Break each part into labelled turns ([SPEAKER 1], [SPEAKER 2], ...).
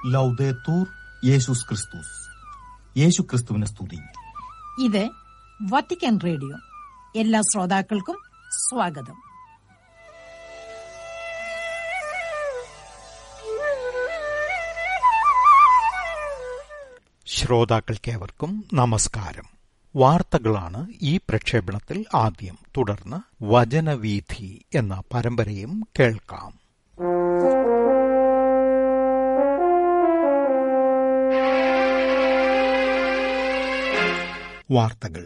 [SPEAKER 1] ലൗദേത്തൂർ യേശുസ് ക്രിസ്തുസ് യേശു ക്രിസ്തുവിനെ സ്തുതി
[SPEAKER 2] ഇത് വത്തിക്കാൻ റേഡിയോ എല്ലാ ശ്രോതാക്കൾക്കും സ്വാഗതം
[SPEAKER 3] ശ്രോതാക്കൾക്കേവർക്കും നമസ്കാരം വാർത്തകളാണ് ഈ പ്രക്ഷേപണത്തിൽ ആദ്യം തുടർന്ന് വചനവീഥി എന്ന പരമ്പരയും കേൾക്കാം വാർത്തകൾ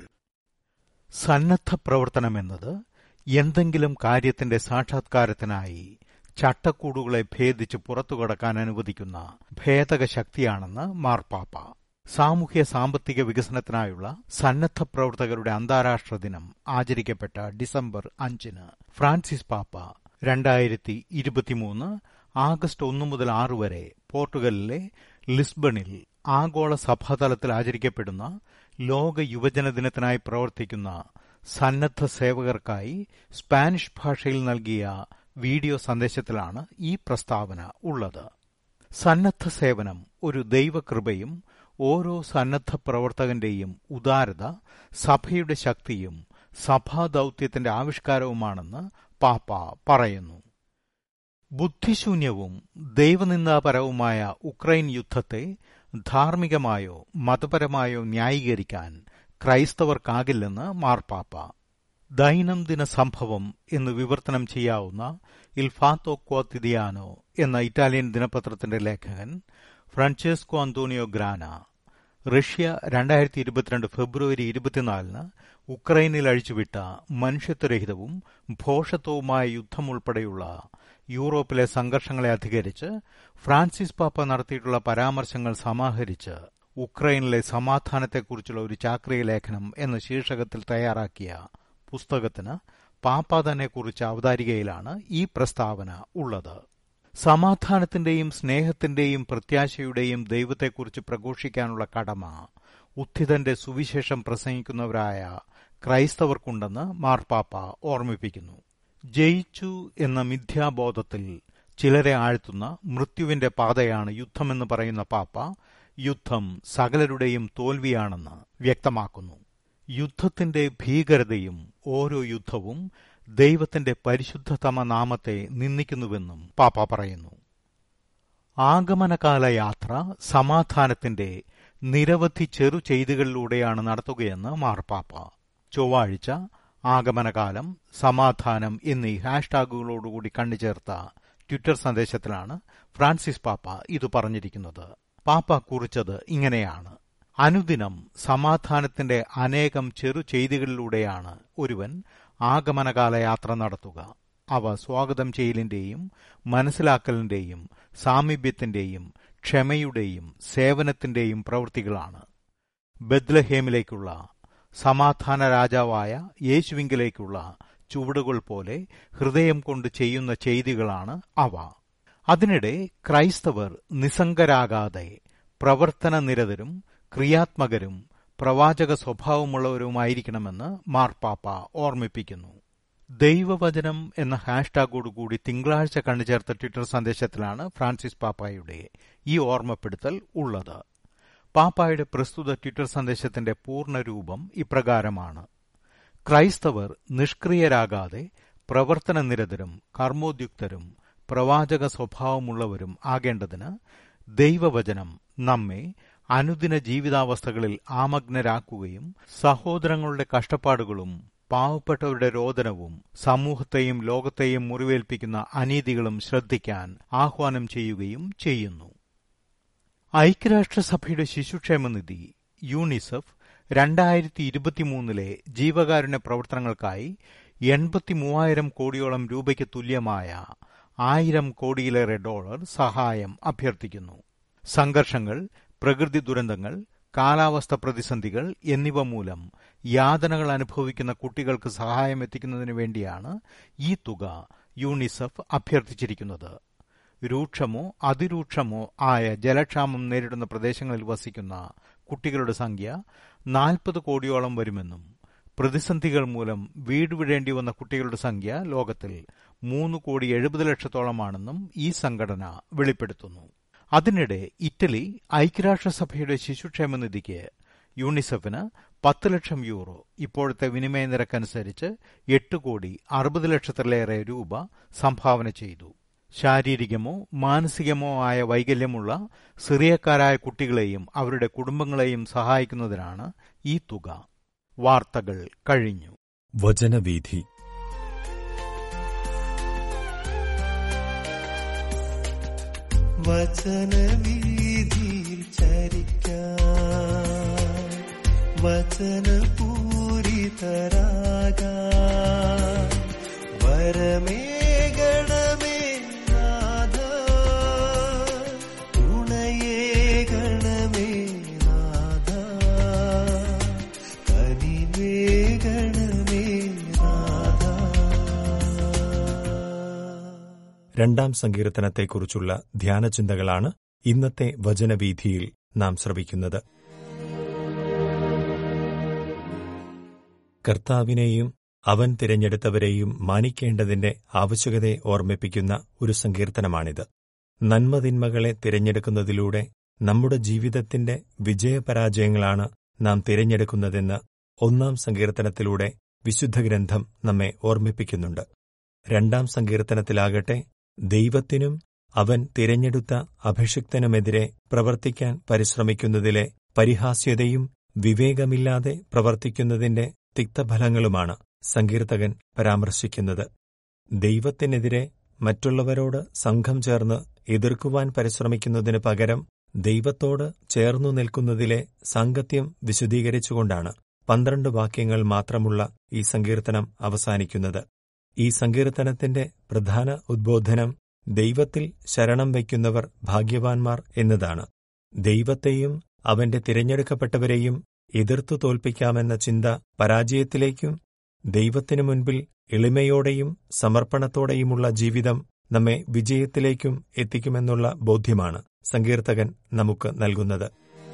[SPEAKER 3] സന്നദ്ധ പ്രവർത്തനമെന്നത് എന്തെങ്കിലും കാര്യത്തിന്റെ സാക്ഷാത്കാരത്തിനായി ചട്ടക്കൂടുകളെ ഭേദിച്ച് പുറത്തുകടക്കാൻ അനുവദിക്കുന്ന ഭേദക ശക്തിയാണെന്ന് മാർപ്പാപ്പ സാമൂഹ്യ സാമ്പത്തിക വികസനത്തിനായുള്ള സന്നദ്ധ പ്രവർത്തകരുടെ അന്താരാഷ്ട്ര ദിനം ആചരിക്കപ്പെട്ട ഡിസംബർ അഞ്ചിന് ഫ്രാൻസിസ് പാപ്പ രണ്ടായിരത്തി ഇരുപത്തിമൂന്ന് ആഗസ്റ്റ് ഒന്നു മുതൽ ആറ് വരെ പോർട്ടുഗലിലെ ലിസ്ബണിൽ ആഗോള സഭാതലത്തിൽ ആചരിക്കപ്പെടുന്ന ലോക യുവജന ദിനത്തിനായി പ്രവർത്തിക്കുന്ന സന്നദ്ധ സേവകർക്കായി സ്പാനിഷ് ഭാഷയിൽ നൽകിയ വീഡിയോ സന്ദേശത്തിലാണ് ഈ പ്രസ്താവന ഉള്ളത് സന്നദ്ധ സേവനം ഒരു ദൈവകൃപയും ഓരോ സന്നദ്ധ പ്രവർത്തകന്റെയും ഉദാരത സഭയുടെ ശക്തിയും സഭാദൌത്യത്തിന്റെ ആവിഷ്കാരവുമാണെന്ന് പാപ്പ പറയുന്നു ബുദ്ധിശൂന്യവും ദൈവനിന്ദാപരവുമായ ഉക്രൈൻ യുദ്ധത്തെ ധാർമ്മികമായോ മതപരമായോ ന്യായീകരിക്കാൻ ക്രൈസ്തവർക്കാകില്ലെന്ന് മാർപ്പാപ്പ ദൈനംദിന സംഭവം എന്ന് വിവർത്തനം ചെയ്യാവുന്ന ഇൽഫാത്തോ ക്വാത്തിദിയാനോ എന്ന ഇറ്റാലിയൻ ദിനപത്രത്തിന്റെ ലേഖകൻ ഫ്രാൻചെസ്കോ അന്തോണിയോ ഗ്രാന റഷ്യ രണ്ടായിരത്തി ഇരുപത്തിരണ്ട് ഫെബ്രുവരി ഇരുപത്തിനാലിന് ഉക്രൈനിൽ അഴിച്ചുവിട്ട മനുഷ്യത്വരഹിതവും ഭോഷത്വവുമായ യുദ്ധം ഉൾപ്പെടെയുള്ള യൂറോപ്പിലെ സംഘർഷങ്ങളെ അധികരിച്ച് ഫ്രാൻസിസ് പാപ്പ നടത്തിയിട്ടുള്ള പരാമർശങ്ങൾ സമാഹരിച്ച് ഉക്രൈനിലെ സമാധാനത്തെക്കുറിച്ചുള്ള ഒരു ചാക്രിക ലേഖനം എന്ന ശീർഷകത്തിൽ തയ്യാറാക്കിയ പുസ്തകത്തിന് പാപ്പ തന്നെ കുറിച്ച അവതാരികയിലാണ് ഈ പ്രസ്താവന ഉള്ളത് സമാധാനത്തിന്റെയും സ്നേഹത്തിന്റെയും പ്രത്യാശയുടെയും ദൈവത്തെക്കുറിച്ച് പ്രഘോഷിക്കാനുള്ള കടമ ഉത്ഥിതന്റെ സുവിശേഷം പ്രസംഗിക്കുന്നവരായ ക്രൈസ്തവർക്കുണ്ടെന്ന് മാർപ്പാപ്പ ഓർമ്മിപ്പിക്കുന്നു ജയിച്ചു എന്ന മിഥ്യാബോധത്തിൽ ചിലരെ ആഴ്ത്തുന്ന മൃത്യുവിന്റെ പാതയാണ് യുദ്ധമെന്ന് പറയുന്ന പാപ്പ യുദ്ധം സകലരുടെയും തോൽവിയാണെന്ന് വ്യക്തമാക്കുന്നു യുദ്ധത്തിന്റെ ഭീകരതയും ഓരോ യുദ്ധവും ദൈവത്തിന്റെ പരിശുദ്ധതമ നാമത്തെ നിന്ദിക്കുന്നുവെന്നും പാപ്പ പറയുന്നു ആഗമനകാല യാത്ര സമാധാനത്തിന്റെ നിരവധി ചെറു ചെയ്തികളിലൂടെയാണ് നടത്തുകയെന്ന് മാർപ്പാപ്പ ചൊവ്വാഴ്ച ആഗമനകാലം സമാധാനം എന്നീ ഹാഷ്ടാഗുകളോടുകൂടി കണ്ണുചേർത്ത ട്വിറ്റർ സന്ദേശത്തിലാണ് ഫ്രാൻസിസ് പാപ്പ ഇത് പറഞ്ഞിരിക്കുന്നത് പാപ്പ കുറിച്ചത് ഇങ്ങനെയാണ് അനുദിനം സമാധാനത്തിന്റെ അനേകം ചെറു ചെയ്തികളിലൂടെയാണ് ഒരുവൻ ആഗമനകാല യാത്ര നടത്തുക അവ സ്വാഗതം ചെയ്യലിന്റെയും മനസ്സിലാക്കലിന്റെയും സാമീപ്യത്തിന്റെയും ക്ഷമയുടെയും സേവനത്തിന്റെയും പ്രവൃത്തികളാണ് ബദ്ലഹേമിലേക്കുള്ള സമാധാന രാജാവായ യേശുവിങ്കിലേക്കുള്ള ചുവടുകൾ പോലെ ഹൃദയം കൊണ്ട് ചെയ്യുന്ന ചെയ്തികളാണ് അവ അതിനിടെ ക്രൈസ്തവർ നിസ്സംഗരാകാതെ പ്രവർത്തന നിരതരും ക്രിയാത്മകരും പ്രവാചക സ്വഭാവമുള്ളവരുമായിരിക്കണമെന്ന് മാർപ്പാപ്പ ഓർമ്മിപ്പിക്കുന്നു ദൈവവചനം എന്ന ഹാഷ്ടാഗോടുകൂടി തിങ്കളാഴ്ച കണ്ടുചേർത്ത ട്വിറ്റർ സന്ദേശത്തിലാണ് ഫ്രാൻസിസ് പാപ്പായുടെ ഈ ഓർമ്മപ്പെടുത്തൽ ഉള്ളത് പാപ്പായുടെ പ്രസ്തുത ട്വിറ്റർ സന്ദേശത്തിന്റെ പൂർണ്ണരൂപം ഇപ്രകാരമാണ് ക്രൈസ്തവർ നിഷ്ക്രിയരാകാതെ പ്രവർത്തന നിരതരും കർമ്മോദ്യുക്തരും പ്രവാചക സ്വഭാവമുള്ളവരും ആകേണ്ടതിന് ദൈവവചനം നമ്മെ അനുദിന ജീവിതാവസ്ഥകളിൽ ആമഗ്നരാക്കുകയും സഹോദരങ്ങളുടെ കഷ്ടപ്പാടുകളും പാവപ്പെട്ടവരുടെ രോദനവും സമൂഹത്തെയും ലോകത്തെയും മുറിവേൽപ്പിക്കുന്ന അനീതികളും ശ്രദ്ധിക്കാൻ ആഹ്വാനം ചെയ്യുകയും ചെയ്യുന്നു ഐക്യരാഷ്ട്രസഭയുടെ ശിശുക്ഷേമനിധി യൂണിസെഫ് രണ്ടായിരത്തി ഇരുപത്തിമൂന്നിലെ ജീവകാരുണ്യ പ്രവർത്തനങ്ങൾക്കായി എൺപത്തിമൂവായിരം കോടിയോളം രൂപയ്ക്ക് തുല്യമായ ആയിരം കോടിയിലേറെ ഡോളർ സഹായം അഭ്യർത്ഥിക്കുന്നു സംഘർഷങ്ങൾ പ്രകൃതി ദുരന്തങ്ങൾ കാലാവസ്ഥ പ്രതിസന്ധികൾ എന്നിവ മൂലം യാതനകൾ അനുഭവിക്കുന്ന കുട്ടികൾക്ക് സഹായം എത്തിക്കുന്നതിനു വേണ്ടിയാണ് ഈ തുക യൂണിസെഫ് അഭ്യർത്ഥിച്ചിരിക്കുന്നത് രൂക്ഷമോ അതിരൂക്ഷമോ ആയ ജലക്ഷാമം നേരിടുന്ന പ്രദേശങ്ങളിൽ വസിക്കുന്ന കുട്ടികളുടെ സംഖ്യ നാൽപ്പത് കോടിയോളം വരുമെന്നും പ്രതിസന്ധികൾ മൂലം വീട് വിടേണ്ടി വന്ന കുട്ടികളുടെ സംഖ്യ ലോകത്തിൽ മൂന്ന് കോടി എഴുപത് ലക്ഷത്തോളമാണെന്നും ഈ സംഘടന വെളിപ്പെടുത്തുന്നു അതിനിടെ ഇറ്റലി ഐക്യരാഷ്ട്രസഭയുടെ ശിശുക്ഷേമ നിധിക്ക് യൂണിസെഫിന് പത്ത് ലക്ഷം യൂറോ ഇപ്പോഴത്തെ വിനിമയ നിരക്കനുസരിച്ച് എട്ട് കോടി അറുപത് ലക്ഷത്തിലേറെ രൂപ സംഭാവന ചെയ്തു ശാരീരികമോ മാനസികമോ ആയ വൈകല്യമുള്ള സിറിയക്കാരായ കുട്ടികളെയും അവരുടെ കുടുംബങ്ങളെയും സഹായിക്കുന്നതിനാണ് ഈ തുക വാർത്തകൾ കഴിഞ്ഞു
[SPEAKER 4] വചനവീഥി
[SPEAKER 5] വചനവീതിയിൽ ചരിക്കാൻ വചനപൂരിതരാകാൻ വരമേകണമേ നാഥ തുണയേകണമേ നാഥ കനിവേകണമേ നാഥ
[SPEAKER 4] രണ്ടാം സങ്കീർത്തനത്തെക്കുറിച്ചുള്ള ധ്യാനചിന്തകളാണ് ഇന്നത്തെ വചനവീഥിയിൽ നാം ശ്രവിക്കുന്നത് കർത്താവിനെയും അവൻ തിരഞ്ഞെടുത്തവരെയും മാനിക്കേണ്ടതിന്റെ ആവശ്യകതയെ ഓർമ്മിപ്പിക്കുന്ന ഒരു സങ്കീർത്തനമാണിത് നന്മതിന്മകളെ തിരഞ്ഞെടുക്കുന്നതിലൂടെ നമ്മുടെ ജീവിതത്തിന്റെ വിജയപരാജയങ്ങളാണ് നാം തിരഞ്ഞെടുക്കുന്നതെന്ന് ഒന്നാം സങ്കീർത്തനത്തിലൂടെ വിശുദ്ധ ഗ്രന്ഥം നമ്മെ ഓർമ്മിപ്പിക്കുന്നുണ്ട് രണ്ടാം സങ്കീർത്തനത്തിലാകട്ടെ ദൈവത്തിനും അവൻ തിരഞ്ഞെടുത്ത അഭിഷിക്തനുമെതിരെ പ്രവർത്തിക്കാൻ പരിശ്രമിക്കുന്നതിലെ പരിഹാസ്യതയും വിവേകമില്ലാതെ പ്രവർത്തിക്കുന്നതിന്റെ തിക്തഫലങ്ങളുമാണ് സങ്കീർത്തകൻ പരാമർശിക്കുന്നത് ദൈവത്തിനെതിരെ മറ്റുള്ളവരോട് സംഘം ചേർന്ന് എതിർക്കുവാൻ പരിശ്രമിക്കുന്നതിനു പകരം ദൈവത്തോട് ചേർന്നു നിൽക്കുന്നതിലെ സാങ്കത്യം വിശദീകരിച്ചുകൊണ്ടാണ് പന്ത്രണ്ട് വാക്യങ്ങൾ മാത്രമുള്ള ഈ സങ്കീർത്തനം അവസാനിക്കുന്നത് ഈ സങ്കീർത്തനത്തിന്റെ പ്രധാന ഉദ്ബോധനം ദൈവത്തിൽ ശരണം വയ്ക്കുന്നവർ ഭാഗ്യവാൻമാർ എന്നതാണ് ദൈവത്തെയും അവന്റെ തിരഞ്ഞെടുക്കപ്പെട്ടവരെയും എതിർത്തു തോൽപ്പിക്കാമെന്ന ചിന്ത പരാജയത്തിലേക്കും ദൈവത്തിനു മുൻപിൽ എളിമയോടെയും സമർപ്പണത്തോടെയുമുള്ള ജീവിതം നമ്മെ വിജയത്തിലേക്കും എത്തിക്കുമെന്നുള്ള ബോധ്യമാണ് സങ്കീർത്തകൻ നമുക്ക് നൽകുന്നത്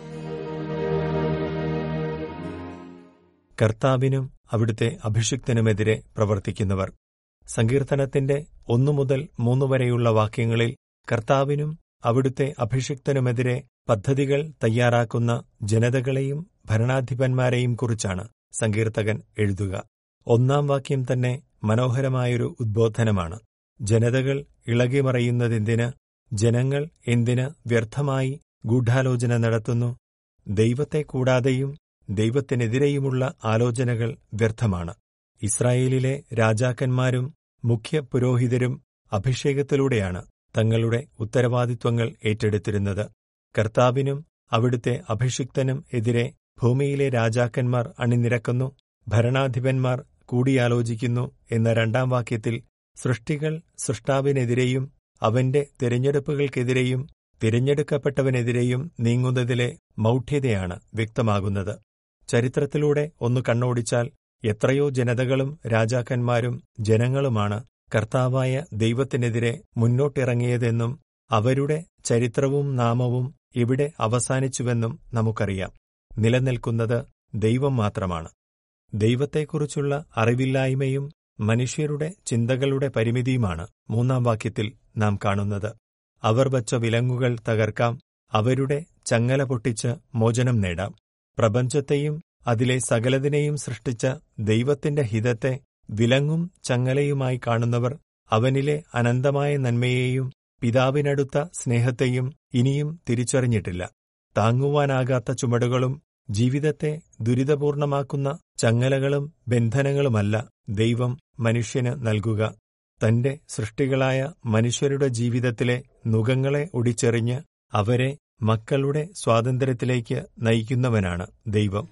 [SPEAKER 4] കർത്താവിനും അവിടുത്തെ അഭിഷിക്തനുമെതിരെ പ്രവർത്തിക്കുന്നവർ സങ്കീർത്തനത്തിന്റെ ഒന്നു മുതൽ മൂന്ന് വരെയുള്ള വാക്യങ്ങളിൽ കർത്താവിനും അവിടുത്തെ അഭിഷിക്തനുമെതിരെ പദ്ധതികൾ തയ്യാറാക്കുന്ന ജനതകളെയും ഭരണാധിപന്മാരെയും കുറിച്ചാണ് സങ്കീർത്തകൻ എഴുതുക ഒന്നാം വാക്യം തന്നെ മനോഹരമായൊരു ഉദ്ബോധനമാണ് ജനതകൾ ഇളകിമറയുന്നതെന്തിന് ജനങ്ങൾ എന്തിന് വ്യർത്ഥമായി ഗൂഢാലോചന നടത്തുന്നു ദൈവത്തെ കൂടാതെയും ദൈവത്തിനെതിരെയുമുള്ള ആലോചനകൾ വ്യർത്ഥമാണ് ഇസ്രായേലിലെ രാജാക്കന്മാരും മുഖ്യ പുരോഹിതരും അഭിഷേകത്തിലൂടെയാണ് തങ്ങളുടെ ഉത്തരവാദിത്വങ്ങൾ ഏറ്റെടുത്തിരുന്നത് കർത്താവിനും അവിടുത്തെ അഭിഷിക്തനും എതിരെ ഭൂമിയിലെ രാജാക്കന്മാർ അണിനിരക്കുന്നു ഭരണാധിപന്മാർ കൂടിയാലോചിക്കുന്നു എന്ന രണ്ടാം വാക്യത്തിൽ സൃഷ്ടികൾ സൃഷ്ടാവിനെതിരെയും അവന്റെ തിരഞ്ഞെടുപ്പുകൾക്കെതിരെയും തിരഞ്ഞെടുക്കപ്പെട്ടവനെതിരെയും നീങ്ങുന്നതിലെ മൗഢ്യതയാണ് വ്യക്തമാകുന്നത് ചരിത്രത്തിലൂടെ ഒന്ന് കണ്ണോടിച്ചാൽ എത്രയോ ജനതകളും രാജാക്കന്മാരും ജനങ്ങളുമാണ് കർത്താവായ ദൈവത്തിനെതിരെ മുന്നോട്ടിറങ്ങിയതെന്നും അവരുടെ ചരിത്രവും നാമവും ഇവിടെ അവസാനിച്ചുവെന്നും നമുക്കറിയാം നിലനിൽക്കുന്നത് ദൈവം മാത്രമാണ് ദൈവത്തെക്കുറിച്ചുള്ള അറിവില്ലായ്മയും മനുഷ്യരുടെ ചിന്തകളുടെ പരിമിതിയുമാണ് മൂന്നാം വാക്യത്തിൽ നാം കാണുന്നത് അവർ വച്ച വിലങ്ങുകൾ തകർക്കാം അവരുടെ ചങ്ങല പൊട്ടിച്ച് മോചനം നേടാം പ്രപഞ്ചത്തെയും അതിലെ സകലതിനെയും സൃഷ്ടിച്ച ദൈവത്തിന്റെ ഹിതത്തെ വിലങ്ങും ചങ്ങലയുമായി കാണുന്നവർ അവനിലെ അനന്തമായ നന്മയെയും പിതാവിനടുത്ത സ്നേഹത്തെയും ഇനിയും തിരിച്ചറിഞ്ഞിട്ടില്ല താങ്ങുവാനാകാത്ത ചുമടുകളും ജീവിതത്തെ ദുരിതപൂർണമാക്കുന്ന ചങ്ങലകളും ബന്ധനങ്ങളുമല്ല ദൈവം മനുഷ്യന് നൽകുക തന്റെ സൃഷ്ടികളായ മനുഷ്യരുടെ ജീവിതത്തിലെ നുകങ്ങളെ ഒടിച്ചെറിഞ്ഞ് അവരെ മക്കളുടെ സ്വാതന്ത്ര്യത്തിലേക്ക് നയിക്കുന്നവനാണ് ദൈവം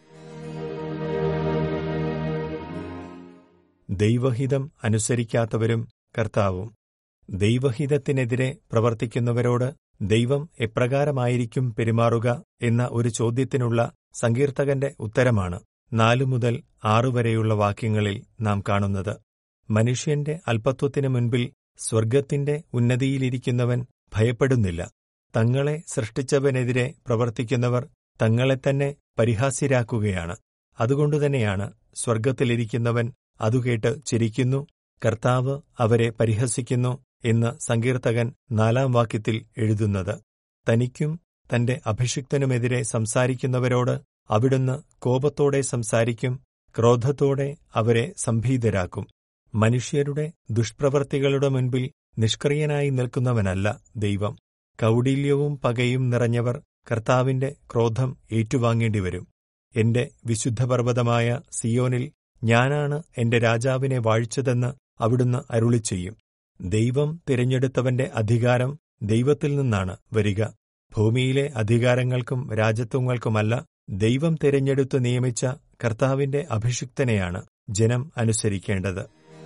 [SPEAKER 4] ദൈവഹിതം അനുസരിക്കാത്തവരും കർത്താവും ദൈവഹിതത്തിനെതിരെ പ്രവർത്തിക്കുന്നവരോട് ദൈവം എപ്രകാരമായിരിക്കും പെരുമാറുക എന്ന ഒരു ചോദ്യത്തിനുള്ള സങ്കീർത്തകന്റെ ഉത്തരമാണ് നാലു മുതൽ ആറു വരെയുള്ള വാക്യങ്ങളിൽ നാം കാണുന്നത് മനുഷ്യന്റെ അല്പത്വത്തിനു മുൻപിൽ സ്വർഗത്തിന്റെ ഉന്നതിയിലിരിക്കുന്നവൻ ഭയപ്പെടുന്നില്ല തങ്ങളെ സൃഷ്ടിച്ചവനെതിരെ പ്രവർത്തിക്കുന്നവർ തങ്ങളെത്തന്നെ പരിഹാസ്യരാക്കുകയാണ് അതുകൊണ്ടുതന്നെയാണ് സ്വർഗത്തിലിരിക്കുന്നവൻ അതുകേട്ട് ചിരിക്കുന്നു കർത്താവ് അവരെ പരിഹസിക്കുന്നു എന്ന് സങ്കീർത്തകൻ നാലാം വാക്യത്തിൽ എഴുതുന്നത് തനിക്കും തന്റെ അഭിഷിക്തനുമെതിരെ സംസാരിക്കുന്നവരോട് അവിടുന്ന് കോപത്തോടെ സംസാരിക്കും ക്രോധത്തോടെ അവരെ സംഭീതരാക്കും മനുഷ്യരുടെ ദുഷ്പ്രവൃത്തികളുടെ മുൻപിൽ നിഷ്ക്രിയനായി നിൽക്കുന്നവനല്ല ദൈവം കൗടില്യവും പകയും നിറഞ്ഞവർ കർത്താവിന്റെ ക്രോധം ഏറ്റുവാങ്ങേണ്ടിവരും എന്റെ വിശുദ്ധപർവ്വതമായ സിയോനിൽ ഞാനാണ് എന്റെ രാജാവിനെ വാഴിച്ചതെന്ന് അവിടുന്ന് അരുളിച്ചെയ്യും ദൈവം തിരഞ്ഞെടുത്തവന്റെ അധികാരം ദൈവത്തിൽ നിന്നാണ് വരിക ഭൂമിയിലെ അധികാരങ്ങൾക്കും രാജത്വങ്ങൾക്കുമല്ല ദൈവം തിരഞ്ഞെടുത്തു നിയമിച്ച കർത്താവിന്റെ അഭിഷിക്തനെയാണ് ജനം അനുസരിക്കേണ്ടത്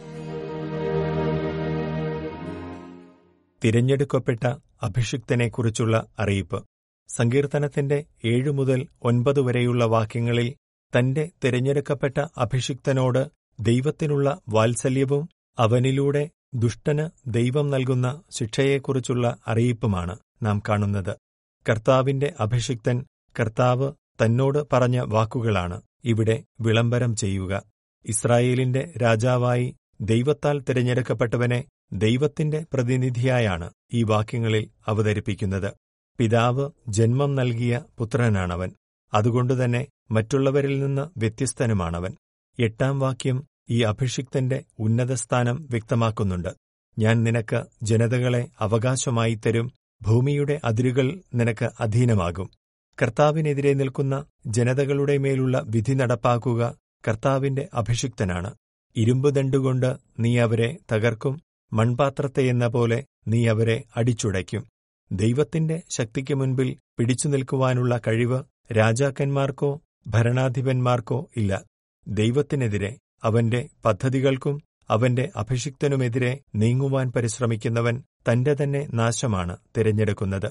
[SPEAKER 4] തിരഞ്ഞെടുക്കപ്പെട്ട അഭിഷിക്തനെക്കുറിച്ചുള്ള അറിയിപ്പ് സങ്കീർത്തനത്തിന്റെ ഏഴു മുതൽ ഒൻപത് വരെയുള്ള വാക്യങ്ങളിൽ തന്റെ തിരഞ്ഞെടുക്കപ്പെട്ട അഭിഷിക്തനോട് ദൈവത്തിനുള്ള വാത്സല്യവും അവനിലൂടെ ദുഷ്ടന് ദൈവം നൽകുന്ന ശിക്ഷയെക്കുറിച്ചുള്ള അറിയിപ്പുമാണ് നാം കാണുന്നത് കർത്താവിന്റെ അഭിഷിക്തൻ കർത്താവ് തന്നോട് പറഞ്ഞ വാക്കുകളാണ് ഇവിടെ വിളംബരം ചെയ്യുക ഇസ്രായേലിന്റെ രാജാവായി ദൈവത്താൽ തിരഞ്ഞെടുക്കപ്പെട്ടവനെ ദൈവത്തിന്റെ പ്രതിനിധിയായാണ് ഈ വാക്യങ്ങളിൽ അവതരിപ്പിക്കുന്നത് പിതാവ് ജന്മം നൽകിയ പുത്രനാണവൻ അതുകൊണ്ടുതന്നെ മറ്റുള്ളവരിൽ നിന്ന് വ്യത്യസ്തനുമാണവൻ എട്ടാം വാക്യം ഈ അഭിഷിക്തന്റെ ഉന്നതസ്ഥാനം വ്യക്തമാക്കുന്നുണ്ട് ഞാൻ നിനക്ക് ജനതകളെ അവകാശമായി തരും ഭൂമിയുടെ അതിരുകൾ നിനക്ക് അധീനമാകും കർത്താവിനെതിരെ നിൽക്കുന്ന ജനതകളുടെ മേലുള്ള വിധി നടപ്പാക്കുക കർത്താവിന്റെ അഭിഷിക്തനാണ് ഇരുമ്പുദണ്ടുകൊണ്ട് നീ അവരെ തകർക്കും മൺപാത്രത്തെയെന്ന പോലെ നീ അവരെ അടിച്ചുടയ്ക്കും ദൈവത്തിന്റെ ശക്തിക്ക് മുൻപിൽ പിടിച്ചു നിൽക്കുവാനുള്ള കഴിവ് രാജാക്കന്മാർക്കോ ഭരണാധിപന്മാർക്കോ ഇല്ല ദൈവത്തിനെതിരെ അവന്റെ പദ്ധതികൾക്കും അവന്റെ അഭിഷിക്തനുമെതിരെ നീങ്ങുവാൻ പരിശ്രമിക്കുന്നവൻ തന്റെ തന്നെ നാശമാണ് തിരഞ്ഞെടുക്കുന്നത്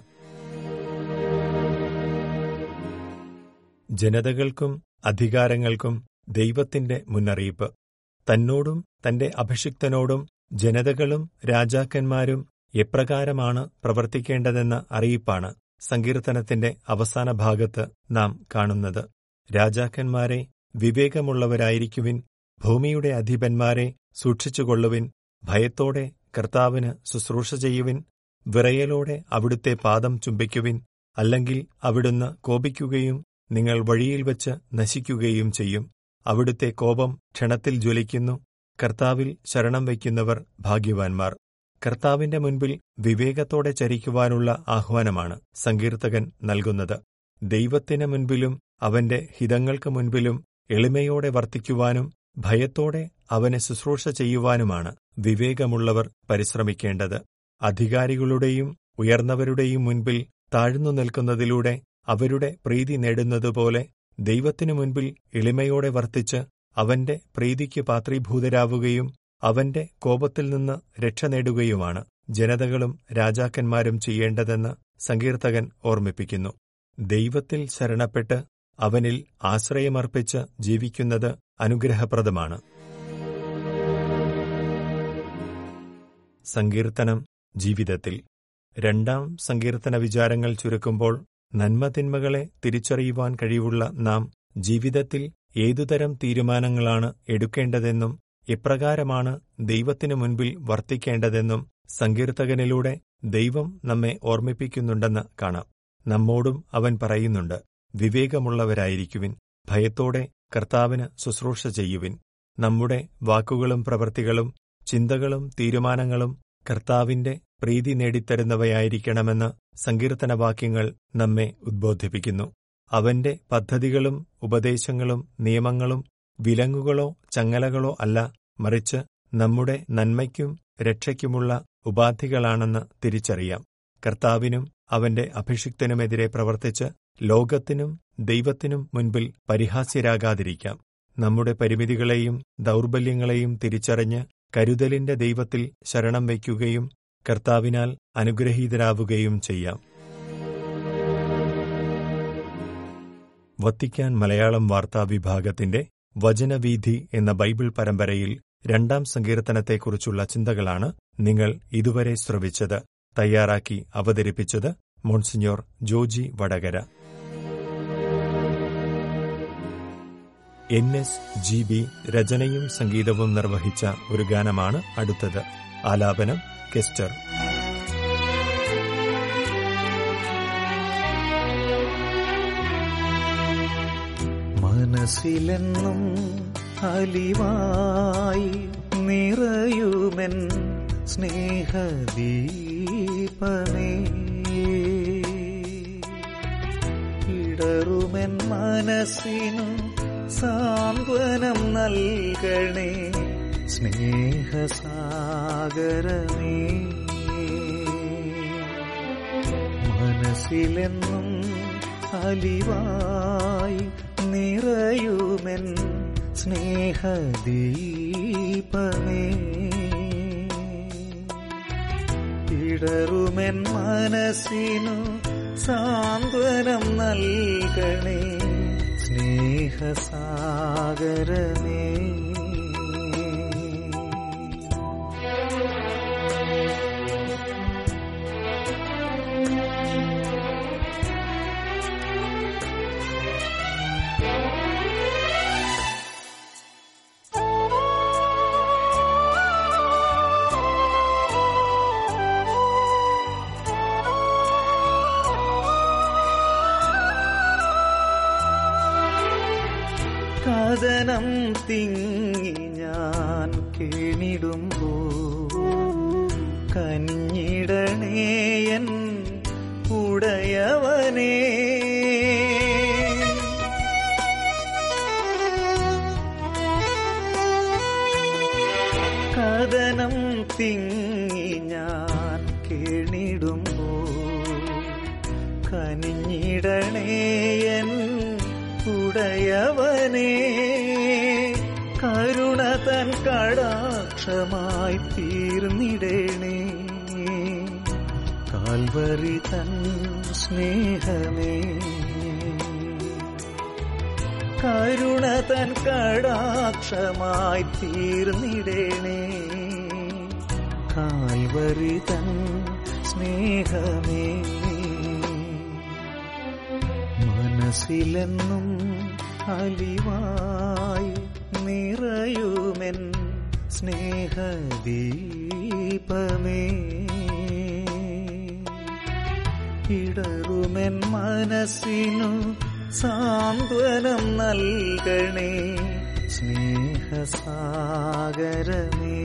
[SPEAKER 4] ജനതകൾക്കും അധികാരങ്ങൾക്കും ദൈവത്തിന്റെ മുന്നറിയിപ്പ് തന്നോടും തന്റെ അഭിഷിക്തനോടും ജനതകളും രാജാക്കന്മാരും എപ്രകാരമാണ് പ്രവർത്തിക്കേണ്ടതെന്ന അറിയിപ്പാണ് സങ്കീർത്തനത്തിന്റെ അവസാന ഭാഗത്ത് നാം കാണുന്നത് രാജാക്കന്മാരെ വിവേകമുള്ളവരായിരിക്കുവിൻ ഭൂമിയുടെ അധിപന്മാരെ സൂക്ഷിച്ചുകൊള്ളുവിൻ ഭയത്തോടെ കർത്താവിന് ശുശ്രൂഷ ചെയ്യുവിൻ വിറയലോടെ അവിടുത്തെ പാദം ചുംബിക്കുവിൻ അല്ലെങ്കിൽ അവിടുന്ന് കോപിക്കുകയും നിങ്ങൾ വഴിയിൽ വച്ച് നശിക്കുകയും ചെയ്യും അവിടുത്തെ കോപം ക്ഷണത്തിൽ ജ്വലിക്കുന്നു കർത്താവിൽ ശരണം വയ്ക്കുന്നവർ ഭാഗ്യവാൻമാർ കർത്താവിന്റെ മുൻപിൽ വിവേകത്തോടെ ചരിക്കുവാനുള്ള ആഹ്വാനമാണ് സങ്കീർത്തകൻ നൽകുന്നത് ദൈവത്തിന് മുൻപിലും അവന്റെ ഹിതങ്ങൾക്ക് മുൻപിലും എളിമയോടെ വർത്തിക്കുവാനും ഭയത്തോടെ അവനെ ശുശ്രൂഷ ചെയ്യുവാനുമാണ് വിവേകമുള്ളവർ പരിശ്രമിക്കേണ്ടത് അധികാരികളുടെയും ഉയർന്നവരുടെയും മുൻപിൽ താഴ്ന്നു നിൽക്കുന്നതിലൂടെ അവരുടെ പ്രീതി നേടുന്നതുപോലെ ദൈവത്തിനു മുൻപിൽ എളിമയോടെ വർത്തിച്ച് അവന്റെ പ്രീതിക്ക് പാത്രീഭൂതരാവുകയും അവന്റെ കോപത്തിൽ നിന്ന് രക്ഷ നേടുകയുമാണ് ജനതകളും രാജാക്കന്മാരും ചെയ്യേണ്ടതെന്ന് സങ്കീർത്തകൻ ഓർമ്മിപ്പിക്കുന്നു ദൈവത്തിൽ ശരണപ്പെട്ട് അവനിൽ ആശ്രയമർപ്പിച്ച് ജീവിക്കുന്നത് അനുഗ്രഹപ്രദമാണ് സങ്കീർത്തനം ജീവിതത്തിൽ രണ്ടാം സങ്കീർത്തന വിചാരങ്ങൾ ചുരുക്കുമ്പോൾ നന്മതിന്മകളെ തിരിച്ചറിയുവാൻ കഴിവുള്ള നാം ജീവിതത്തിൽ ഏതുതരം തീരുമാനങ്ങളാണ് എടുക്കേണ്ടതെന്നും എപ്രകാരമാണ് ദൈവത്തിനു മുൻപിൽ വർത്തിക്കേണ്ടതെന്നും സങ്കീർത്തകനിലൂടെ ദൈവം നമ്മെ ഓർമ്മിപ്പിക്കുന്നുണ്ടെന്ന് കാണാം നമ്മോടും അവൻ പറയുന്നുണ്ട് വിവേകമുള്ളവരായിരിക്കുവിൻ ഭയത്തോടെ കർത്താവിന് ശുശ്രൂഷ ചെയ്യുവിൻ നമ്മുടെ വാക്കുകളും പ്രവൃത്തികളും ചിന്തകളും തീരുമാനങ്ങളും കർത്താവിന്റെ പ്രീതി നേടിത്തരുന്നവയായിരിക്കണമെന്ന് സങ്കീർത്തനവാക്യങ്ങൾ നമ്മെ ഉദ്ബോധിപ്പിക്കുന്നു അവന്റെ പദ്ധതികളും ഉപദേശങ്ങളും നിയമങ്ങളും വിലങ്ങുകളോ ചങ്ങലകളോ അല്ല മറിച്ച് നമ്മുടെ നന്മയ്ക്കും രക്ഷയ്ക്കുമുള്ള ഉപാധികളാണെന്ന് തിരിച്ചറിയാം കർത്താവിനും അവന്റെ അഭിഷിക്തനുമെതിരെ പ്രവർത്തിച്ച് ലോകത്തിനും ദൈവത്തിനും മുൻപിൽ പരിഹാസ്യരാകാതിരിക്കാം നമ്മുടെ പരിമിതികളെയും ദൗർബല്യങ്ങളെയും തിരിച്ചറിഞ്ഞ് കരുതലിന്റെ ദൈവത്തിൽ ശരണം വയ്ക്കുകയും കർത്താവിനാൽ അനുഗ്രഹീതരാവുകയും ചെയ്യാം വത്തിക്കാൻ മലയാളം വാർത്താ വിഭാഗത്തിന്റെ വചനവീഥി എന്ന ബൈബിൾ പരമ്പരയിൽ രണ്ടാം സങ്കീർത്തനത്തെക്കുറിച്ചുള്ള ചിന്തകളാണ് നിങ്ങൾ ഇതുവരെ ശ്രവിച്ചത് തയ്യാറാക്കി അവതരിപ്പിച്ചത് monsignor Joji Vadakara N S G B രചനയും സംഗീതവും നിർവഹിച്ച ഒരു ഗാനമാണ് അടുത്തത് ആലാപനം കെസ്റ്റർ
[SPEAKER 5] മനസ്സിലെന്നും അലിവായി നിറയുമെൻ സ്നേഹദീപമേ ഇടറുമെൻ മനസ്സിനു സാന്ത്വനം നൽകണേ സ്നേഹസാഗരമേ മനസ്സിലെന്നും അലിവായി നിറയുമെൻ സ്നേഹദീപമേ ഇടറുമെൻ മനസ്സിനു സാന്ത്വനം നൽകണേ സ്നേഹസാഗരമേ കഥനം തിങ്ങി ഞാൻ കേണിടുമ്പോ കനിഞ്ഞിടണേയൻ ഉടയവനേ കഥനം തിങ്ങി ഞാൻ കേണിടുമ്പോ കനിഞ്ഞിടണേയൻ ഉടയവനേ കരുണ തൻ കടാക്ഷമായി തീർന്നിടണേ കാൽവരി തൻ സ്നേഹമേ കരുണ തൻ കടാക്ഷമായി തീർന്നിടണേ കാൽവരി തൻ സ്നേഹമേ മനസ്സിലെന്നും അലിവായി നിറയുമെൻ സ്നേഹദീപമേ ഇടറുമെൻ മനസ്സിനു സാന്ത്വനം നൽകണേ സ്നേഹസാഗരമേ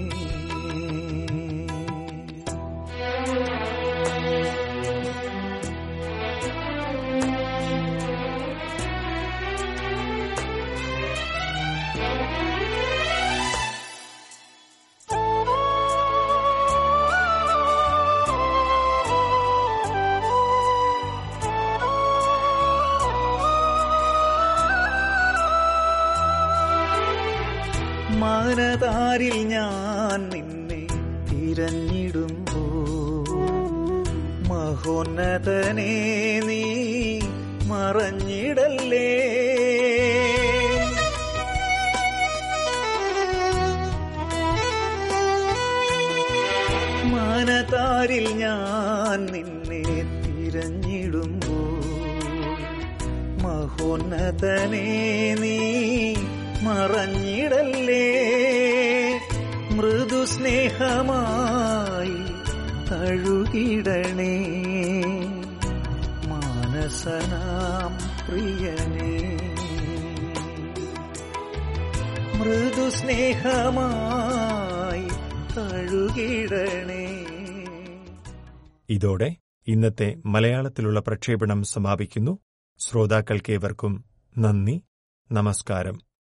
[SPEAKER 5] മാനതാരിൽ ഞാൻ നിന്നെ തിരഞ്ഞിടുമ്പോ മഹോന്നതനെ നീ മറഞ്ഞിടല്ലേ മാനതാരിൽ ഞാൻ നിന്നെ തിരഞ്ഞിടുമ്പോ മഹോന്നതനെ നീ മറഞ്ഞിടല്ലേ മൃദുസ്നേഹമായി തഴുകിടണേ മാനസനാം പ്രിയനേ മൃദുസ്നേഹമായി തഴുകിടണേ
[SPEAKER 4] ഇതോടെ ഇന്നത്തെ മലയാളത്തിലുള്ള പ്രക്ഷേപണം സമാപിക്കുന്നു ശ്രോതാക്കൾക്കേവർക്കും നന്ദി നമസ്കാരം